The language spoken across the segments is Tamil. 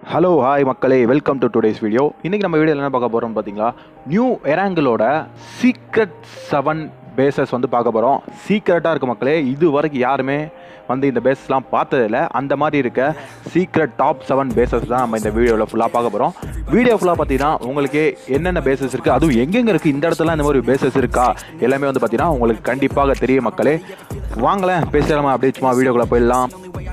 ஹலோ ஹாய் மக்களே வெல்கம் டு டுடேஸ் வீடியோ இன்றைக்கி நம்ம வீடியோவில் என்ன பார்க்க போகிறோம் பார்த்தீங்களா நியூ எராங்கிளோட சீக்ரெட் செவன் பேசஸ் வந்து பார்க்க போகிறோம் சீக்ரெட்டாக இருக்க மக்களே இது வரைக்கும் யாருமே வந்து இந்த பேசஸ்லாம் பார்த்ததில்ல அந்த மாதிரி இருக்க சீக்ரெட் டாப் செவன் பேசஸ் தான் நம்ம இந்த வீடியோவில் ஃபுல்லாக பார்க்க போகிறோம் வீடியோ ஃபுல்லாக பார்த்தீங்கன்னா உங்களுக்கு என்னென்ன பேசஸ் இருக்குது அதுவும் எங்கெங்கே இருக்குது இந்த இடத்துல இந்த மாதிரி பேசஸ் இருக்கா எல்லாமே வந்து பார்த்தீங்கன்னா உங்களுக்கு கண்டிப்பாக தெரியும் மக்களே வாங்களேன் பேசலாமா அப்படியே சும்மா வீடியோக்குள்ளே போயிடலாம்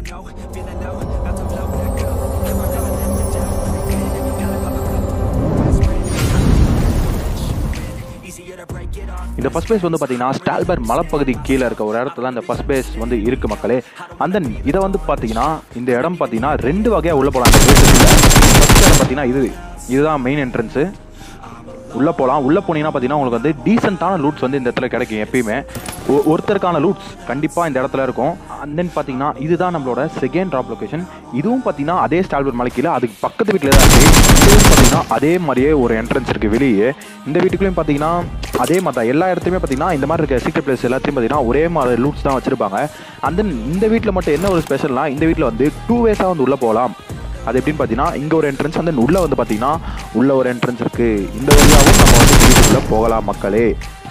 இந்த ஃபர்ஸ்ட் பேஸ் வந்து பார்த்தீங்கன்னா ஸ்டால்பர் மலைப்பகுதி கீழே இருக்க ஒரு இடத்துல அந்த ஃபர்ஸ்ட் பேஸ் வந்து இருக்கு மக்களே அந்த இதை வந்து பார்த்தீங்கன்னா இந்த இடம் பார்த்தீங்கன்னா ரெண்டு வகையாக உள்ள போகலாம் இந்த ஃபர்ஸ்ட் இடம் பார்த்தீங்கன்னா இது இதுதான் மெயின் என்ட்ரன்ஸு உள்ளே போகலாம் உள்ளே போனீங்கன்னா பார்த்தீங்கன்னா உங்களுக்கு வந்து டீசெண்டான லூட்ஸ் வந்து இந்த இடத்துல கிடைக்கும் எப்பயுமே ஒ- ஒருத்தருக்கான லூட்ஸ் கண்டிப்பாக இந்த இடத்துல இருக்கும் அண்ட் தென் பார்த்தீங்கன்னா இதுதான் நம்மளோட செகண்ட் ட்ராப் லொகேஷன் இதுவும் பார்த்தீங்கன்னா அதே ஸ்டால்பர் மலைக்கீழ அதுக்கு பக்கத்து வீட்டில் தான் இருக்குது இதுவும் பார்த்தீங்கன்னா அதே மாதிரியே ஒரு என்ட்ரன்ஸ் இருக்குது வெளியே இந்த வீட்டுக்குள்ளேயும் பார்த்தீங்கன்னா அதே மாதிரி தான் எல்லா இடத்துலையுமே பார்த்தீங்கன்னா இந்த மாதிரி இருக்க சீக்ரெட் பிளேஸ் எல்லாத்தையும் பார்த்தீங்கன்னா ஒரே மாதிரி லூட்ஸ் தான் வச்சிருப்பாங்க அண்ட் தென் இந்த வீட்டில் மட்டும் என்ன ஒரு ஸ்பெஷல்னா இந்த வீட்டில் வந்து டூ வேஸாக வந்து உள்ளே போகலாம் அது எப்படின்னு பார்த்தீங்கன்னா இங்கே ஒரு என்ட்ரன்ஸ் வந்து உள்ளே வந்து பார்த்தீங்கன்னா உள்ள ஒரு என்ட்ரன்ஸ் இருக்குது இந்த வழியாகவும் நம்ம வந்து வீட்டுக்குள்ளே போகலாம் மக்களே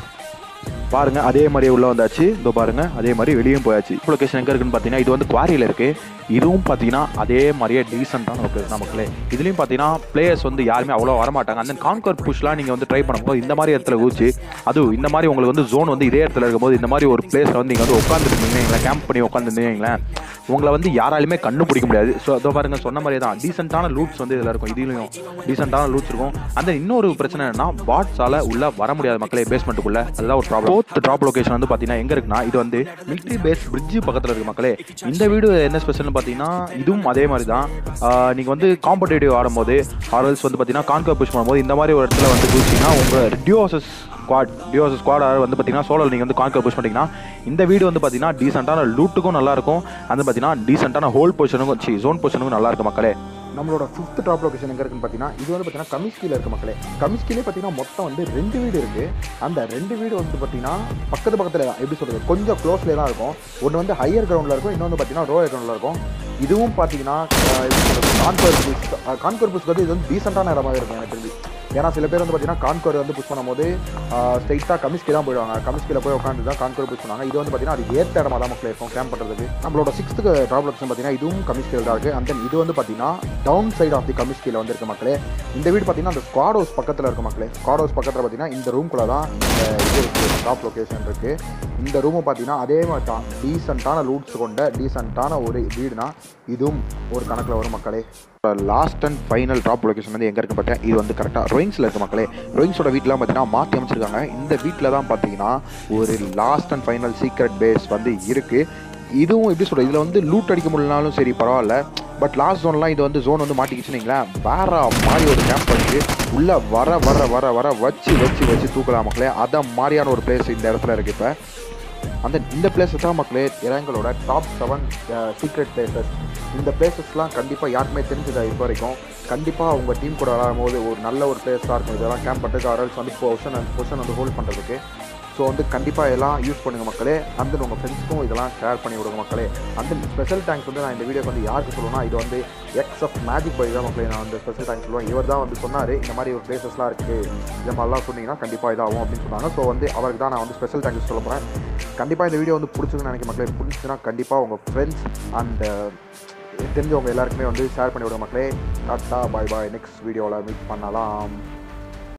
பாருங்க அதே மாதிரியே உள்ள வந்தாச்சு இதோ பாருங்க அதே மாதிரி வெளியும் போயாச்சு லொகேஷன் எங்க இருக்குன்னு பார்த்தீங்கன்னா இது வந்து குவாரியில் இருக்கு இதுவும் பார்த்தீங்கன்னா அதே மாதிரியே டீசெண்டான லொகேஷன் தான் மக்களே இதுலயும் பார்த்தீங்கன்னா பிளேயர்ஸ் வந்து யாருமே அவ்வளோ வரமாட்டாங்க அந்த கான்கர் புஷ்லாம் நீங்கள் வந்து ட்ரை பண்ணும்போது இந்த மாதிரி இடத்துல ஊச்சு அதுவும் இந்த மாதிரி உங்களுக்கு வந்து ஜோன் வந்து இதே இடத்துல இருக்கும்போது இந்த மாதிரி ஒரு பிளேஸில் வந்து நீங்கள் வந்து உட்காந்துருந்தீங்களா கேம்ப் பண்ணி உட்காந்துருந்தீங்களேன் உங்களை வந்து யாராலுமே கண்டுபிடிக்க முடியாது ஸோ அதோ பாருங்க சொன்ன மாதிரி தான் டீசெண்டான லூட்ஸ் வந்து இதில் இருக்கும் இதுலையும் டீசெண்டான லூட்ஸ் இருக்கும் அந்த இன்னொரு பிரச்சனை என்னன்னா பாட்ஸால உள்ள வர முடியாது மக்களே பேஸ்மெண்ட்டுக்குள்ள அதுதான் ஒரு ப்ராப்ளம் ஃபோர்த் ட்ராப் லொகேஷன் வந்து பார்த்தீங்கன்னா எங்க இருக்குன்னா இது வந்து மிலிட்ரி பேஸ் பிரிட்ஜ் பக்கத்தில் இருக்கு மக்களே இந்த வீடு என்ன ஸ்பெஷல்னு பார்த்தீங்கன்னா இதுவும் அதே மாதிரி தான் ஆஹ் நீங்க வந்து காம்படேட்டிவ் ஆடும்போது ஆர்எல்ஸ் வந்து பார்த்தீங்கன்னா கான்கர் புஷ் பண்ணும்போது இந்த மாதிரி ஒரு இடத்துல வந்து குதிச்சிங்கன்னா உங்க டியோசஸ் ஸ்குவாட் டியோஸ் ஸ்குவாட் வந்து பார்த்தீங்கன்னா சோலர் நீங்கள் வந்து கான்கர் புஷ் பண்ணிட்டீங்கன்னா இந்த வீடு வந்து பார்த்தீங்கன்னா டீசெண்டான லூட்டுக்கும் நல்லா இருக்கும் அது பார்த்தீங்கன்னா டீசெண்டான ஹோல் பொசிஷனுக்கும் சி ஜோன் பொசிஷனுக்கும் நல்லா இருக்கும் மக்களே நம்மளோட ஃபிஃப்த் ட்ராப் லொகேஷன் எங்கே இருக்குன்னு பார்த்தீங்கன்னா இது வந்து பார்த்தீங்கன்னா கமிஸ்கியில் இருக்க மக்களே கமிஸ்கிலே பார்த்தீங்கன்னா மொத்தம் வந்து ரெண்டு வீடு இருக்குது அந்த ரெண்டு வீடு வந்து பார்த்தீங்கன்னா பக்கத்து பக்கத்தில் தான் எப்படி சொல்கிறது கொஞ்சம் க்ளோஸ்லேயே தான் இருக்கும் ஒன்று வந்து ஹையர் கிரவுண்டில் இருக்கும் இன்னொன்று பார்த்தீங்கன்னா லோயர் கிரவுண்டில் இருக்கும் இதுவும் பார்த்தீங்கன்னா அஹ், எப்படி சொல்கிறது கான்கோர் புஷ் கான்கோர் புஷ்க்கு வந்து இது வந்து டீசெண்டான இடமாக இருக்கும் எனக்கு தெரிஞ்சு ஏன்னா சில பேர் வந்து பார்த்தீங்கன்னா கான்கோர் வந்து புஷ் பண்ணும்போது ஸ்ட்ரைட்டாக கமிஸ்கி தான் போயிடுவாங்க கமிஸ்கியில் போய் உட்காந்து தான் கான்கோர் புஷ் பண்ணுவாங்க இது வந்து பார்த்தீங்கன்னா அது ஏற்ற இடமா தான் மக்கள் இருக்கும் கேம்ப் பண்ணுறதுக்கு நம்மளோட சிக்ஸ்த்துக்கு ட்ராப் லொகேஷன் பார்த்தீங்கன்னா இதுவும் கமிஸ்கியில் தான் இருக்குது அண்ட் தென் இது வந்து பார்த்தீங்கன்னா டவுன் சைடு ஆஃப் தி கமிஸ்கியில் வந்து இருக்க மக்களே இந்த வீடு பார்த்தீங்கன்னா அந்த ஸ்குவாட் ஹவுஸ் பக்கத்தில் இருக்க மக்களே ஸ்குவாட் ஹவுஸ் பக்கத்தில் பார்த்தீங்கன்னா இந்த ரூம்குள்ளே தான் இந்த இது இருக்குது டாப் லொகேஷன் இருக்குது இந்த ரூமும் பார்த்தீங்கன்னா அதே மாதிரி தான் டீசெண்டான லூட்ஸ் கொண்ட டீசெண்டான ஒரு வீடுனா இதுவும் ஒரு கணக்கில் வரும் மக்களே last and final drop location வந்து எங்கே இருக்கு பார்த்தீங்கன்னா இது வந்து கரெக்டாக ரோயிங்ஸில் இருக்க மக்களே ரோயிங்ஸோட வீட்டிலாம் பார்த்தீங்கன்னா மாற்றி அமைச்சிருக்காங்க இந்த வீட்டில் தான் பார்த்தீங்கன்னா ஒரு last and final secret base வந்து இருக்குது இதுவும் எப்படி சொல்கிறது இதில் வந்து லூட் அடிக்க முடியலனாலும் சரி பரவாயில்ல பட் லாஸ்ட் ஜோன்லாம் இது வந்து ஜோன் வந்து மாட்டிக்கிச்சுன்னு வைங்களேன் வேற மாதிரி ஒரு கேம்ப் பண்ணிட்டு உள்ளே வர வர வர வர வச்சு வச்சு வச்சு தூக்கலாம் மக்களே அதை மாதிரியான ஒரு பிளேஸ் இந்த இடத்துல இருக்குது இப்போ அந்த இந்த பிளேஸஸ் தான் மக்களே இறங்களோட டாப் செவன் சீக்ரெட் பிளேசஸ் இந்த பிளேசஸ்லாம் கண்டிப்பாக யாருக்குமே தெரிஞ்சதா இப்போ வரைக்கும் கண்டிப்பாக உங்கள் டீம் கூட விளாடும் போது ஒரு நல்ல ஒரு பிளேஸாக இருக்கும் இதெல்லாம் கேம்ப் பண்ணுறதுக்கு ஆர்எல்ஸ் வந்து பொசிஷன் பொசிஷன் வந்து ஹோல்ட் பண்ணுறதுக்கு ஸோ வந்து கண்டிப்பாக எல்லாம் யூஸ் பண்ணுங்க மக்களே அந்த உங்கள் ஃப்ரெண்ட்ஸ்க்கும் இதெல்லாம் ஷேர் பண்ணி விடுங்க மக்களே அந்த ஸ்பெஷல் தேங்க்ஸ் வந்து நான் இந்த வீடியோக்கு வந்து யாருக்கு சொல்லணும்னா இது வந்து எக்ஸ் ஆஃப் மேஜிக் பை தான் மக்களே நான் வந்து ஸ்பெஷல் தேங்க்ஸ் சொல்லுவேன் இவர் தான் வந்து சொன்னார் இந்த மாதிரி ஒரு பிளேசஸ்லாம் இருக்குது இந்த மாதிரிலாம் சொன்னீங்கன்னா கண்டிப்பாக இதாகும் அப்படின்னு சொன்னாங்க ஸோ வந்து அவருக்கு தான் நான் வந்து ஸ்பெஷல் தேங்க்ஸ் சொல்ல போகிறேன் கண்டிப்பாக இந்த வீடியோ வந்து பிடிச்சிருக்குன்னு நினைக்க மக்களே பிடிச்சிச்சுன்னா கண்டிப்பாக உங்கள் ஃப்ரெண்ட்ஸ் அண்ட் தெரிஞ்சவங்க எல்லாருக்குமே வந்து ஷேர் பண்ணி விடுங்க மக்களே டாட்டா பாய் பாய் நெக்ஸ்ட் வீடியோவில் மீட் பண்ணலாம்